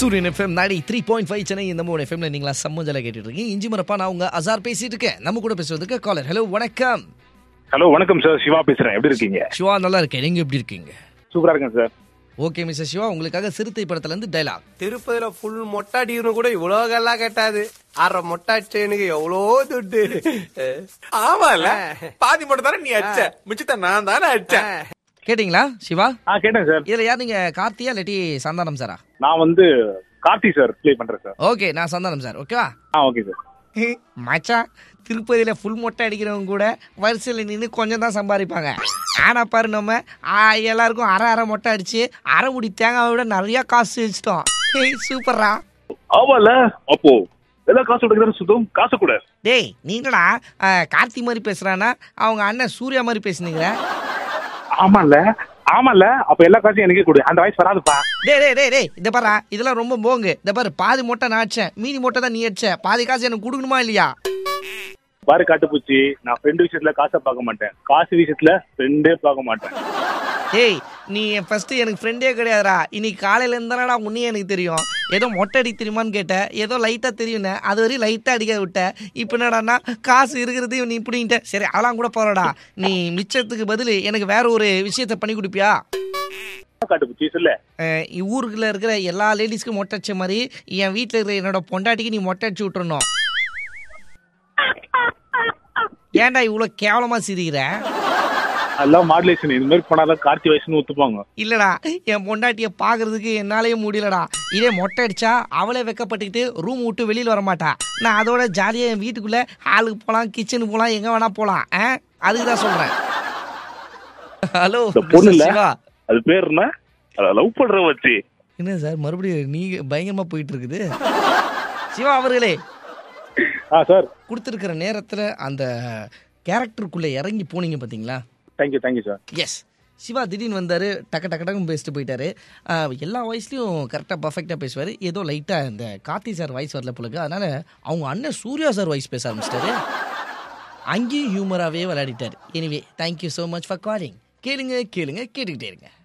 சூரியன் எஃப்எம் நாடி three point five Chennai இந்த மூணு எஃப்எம்ல நீங்களா சம்மஞ்சல கேட்டுட்டு இருக்கீங்க இஞ்சி மரப்பா நான் உங்க அசார் பேசிட்டு இருக்கேன் நம்ம கூட பேசுறதுக்கு காலர் ஹலோ வணக்கம் ஹலோ வணக்கம் சார் சிவா பேசுறேன் எப்படி இருக்கீங்க சிவா நல்லா இருக்கேன் நீங்க எப்படி இருக்கீங்க சூப்பரா இருக்கேன் சார் ஓகே மிஸ்டர் சிவா உங்களுக்காக சிறுத்தை படத்துல இருந்து டைலாக் திருப்பதியில ஃபுல் மொட்டை அடிக்கணும் கூட இவ்வளவு எல்லாம் கேட்டாது அரை மொட்டை அடிச்சவனுக்கு எவ்வளோ துட்டு ஆமால பாதி மட்டும் தானே நீ அடிச்ச மிச்சத்தை நான் தானே அடிச்சேன் கேட்டிங்களா சிவா ஆ கேட்டேன் சார் இதுல யார் நீங்க கார்த்தியா இல்லாட்டி சந்தானம் சாரா நான் வந்து கார்த்தி சார் ப்ளே பண்றேன் சார் ஓகே நான் சந்தானம் சார் ஓகேவா ஆ ஓகே சார் மச்சான் திருப்பதியில ஃபுல் மொட்டை அடிக்கிறவங்க கூட வரிசையில் நின்று கொஞ்சம் தான் சம்பாதிப்பாங்க ஆனா பாரு நம்ம ஆ, எல்லாருக்கும் அரை அரை மொட்டை அடிச்சு அரை முடி தேங்காவை விட நிறைய காசு வச்சிட்டோம் ஏய் சூப்பர்ரா ஆமால அப்போ எல்லா காசு கொடுக்குறது சுத்தம் காசு கூட டேய் நீங்களா கார்த்தி மாதிரி பேசுறானா அவங்க அண்ணன் சூர்யா மாதிரி பேசுனீங்க ஆமால ஆமால அப்ப எல்லா காசும் எனக்கே கொடு அந்த வயசு வராதுப்பா டேய் டேய் டேய் டேய் இந்த பாரா இதெல்லாம் ரொம்ப போங்கு இந்த பாரு பாதி மொட்டை நான் அடிச்சேன் மீதி மொட்டை தான் நீ அடிச்ச பாதி காசு எனக்கு கொடுக்கணுமா இல்லையா பாரு காட்டுப்பூச்சி நான் ஃப்ரெண்டு விஷயத்துல காசை பார்க்க மாட்டேன் காசு விஷயத்துல ஃப்ரெண்டே பார்க்க மாட்டேன் டேய் நீ என் ஃபர்ஸ்ட் எனக்கு ஃப்ரெண்டே கிடையாதுடா இன்னைக்கு காலையில இருந்தாடா உன்னையே எனக்கு தெரியும் ஏதோ மொட்டை அடிக்க தெரியுமான்னு கேட்டேன் ஏதோ லைட்டா தெரியும்னே அது வரையும் லைட்டா அடிக்க விட்ட இப்போ என்னடான்னா காசு இருக்கிறதையும் நீ இப்படின்ட்ட சரி அதெல்லாம் கூட போறடா நீ மிச்சத்துக்கு பதில் எனக்கு வேற ஒரு விஷயத்த பண்ணி கொடுப்பியா காட்டுப்பூச்சி சொல்லு அஹ் ஊருக்குள்ள இருக்கிற எல்லா லேடிஸ்க்கும் மொட்டை அடிச்ச மாதிரி என் வீட்டில் இருக்கிற என்னோட பொண்டாட்டிக்கு நீ மொட்டை அடிச்சு விட்டுறணும் ஏன்டா இவ்வளோ கேவலமா சிரிக்கிற எல்லாம் மாடுலேஷன் இந்த மாதிரி போனாதான் கார்த்தி வயசுன்னு ஒத்துப்பாங்க இல்லடா என் பொண்டாட்டிய பாக்குறதுக்கு என்னாலயே முடியலடா இதே மொட்டை அடிச்சா அவளே வெக்கப்பட்டுக்கிட்டு ரூம் விட்டு வெளியில வர மாட்டா நான் அதோட ஜாலியா என் வீட்டுக்குள்ள ஹாலுக்கு போலாம் கிச்சனுக்கு போலாம் எங்க வேணா போலாம் ஆ? அதுக்கு தான் சொல்றேன் ஹலோ இந்த பொண்ணு இல்ல? சிவா அது பேர் என்ன லவ் பண்ற வச்சு என்ன சார் மறுபடியும் நீங்க பயங்கரமா போயிட்டு இருக்குது சிவா அவர்களே ஆ சார் கொடுத்துருக்கிற நேரத்துல அந்த கேரக்டருக்குள்ள இறங்கி போனீங்க பாத்தீங்களா thank you thank you sir yes Siva திடீர்னு வந்தார் டக்கு டக்கு டக்குன்னு பேசிட்டு போயிட்டாரு ஆஹ் எல்லா வாய்ஸ்லையும் கரெக்டாக பர்ஃபெக்டாக பேசுவார் ஏதோ லைட்டாக இந்த கார்த்தி சார் வாய்ஸ் வரல போலக்கு அதனால அவங்க அண்ணன் சூர்யா சார் வாய்ஸ் பேச ஆரம்பிச்சிட்டாரு அங்கேயும் ஹியூமராகவே விளையாடிட்டார் anyway thank you so much for calling கேளுங்க கேளுங்க கேட்டுக்கிட்டே இருங்க